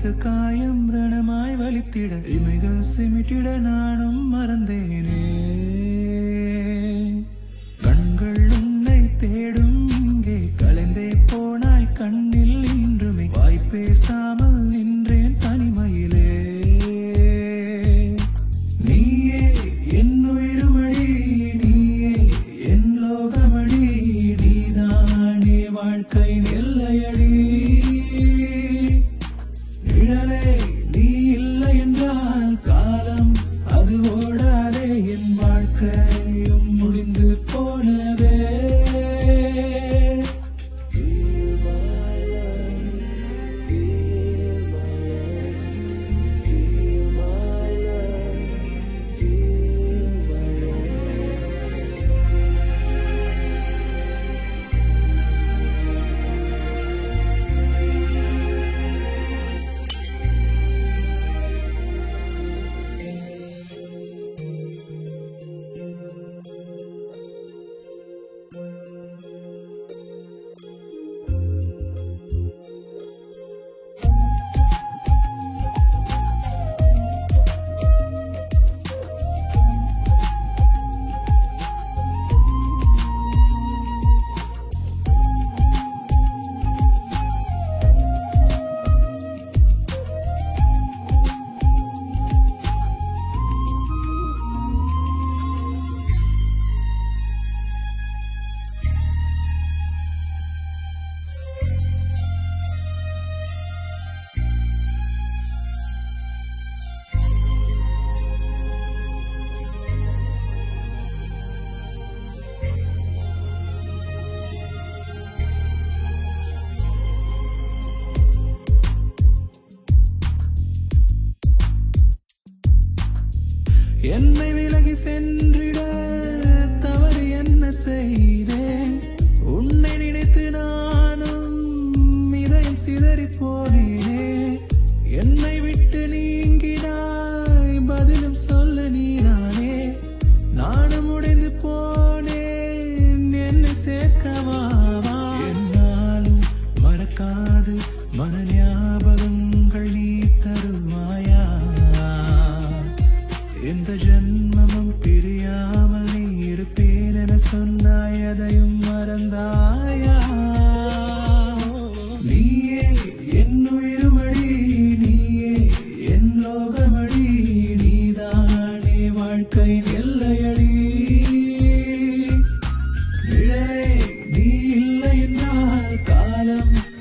இதயத்தில் காயம் ரணமாய் வலித்திட இமைகள் சிமிட்டிட நானும் மறந்தேனே கண்கள் உன்னை தேடும் இங்கே கலைந்தே போனாய் கண்ணில் இன்றுமே வாய் பேசாமல் நின்றேன் தனிமையிலே நீயே என் உயிருமடி நீயே என் லோகமடி நீதானே வாழ்க்கை நெல்லையடி நிழலே நீ இல்லை என்றால் காலம் அது ஓடாதே என் வாழ்க்கையும் முடிந்து போனதே Feel my love, feel my love, feel my love, feel my love. என்னை விலகி சென்றிட தவறு என்ன செய்தேன் உன்னை நினைத்து நானும் இதயம் சிதறி போனேனே என்னை விட்டு நீங்கினாய் பதிலும் சொல்ல நீதானே நானும் உடைந்து போனேன் என்னை சேர்க்கவாவா என்னாலும் மறக்காது மன ஞாபகங்கள் நீ தருவாயா எந்த ஜென்மமும் பிரியாமல் நீ இருப்பேன் என சொன்னாய் அதையும் மறந்தாயா நீயே என் உயிருமடி நீயே என் லோகமடி நீதானே வாழ்க்கை எல்லையடி நிழலே நீ இல்லை என்றால் காலம்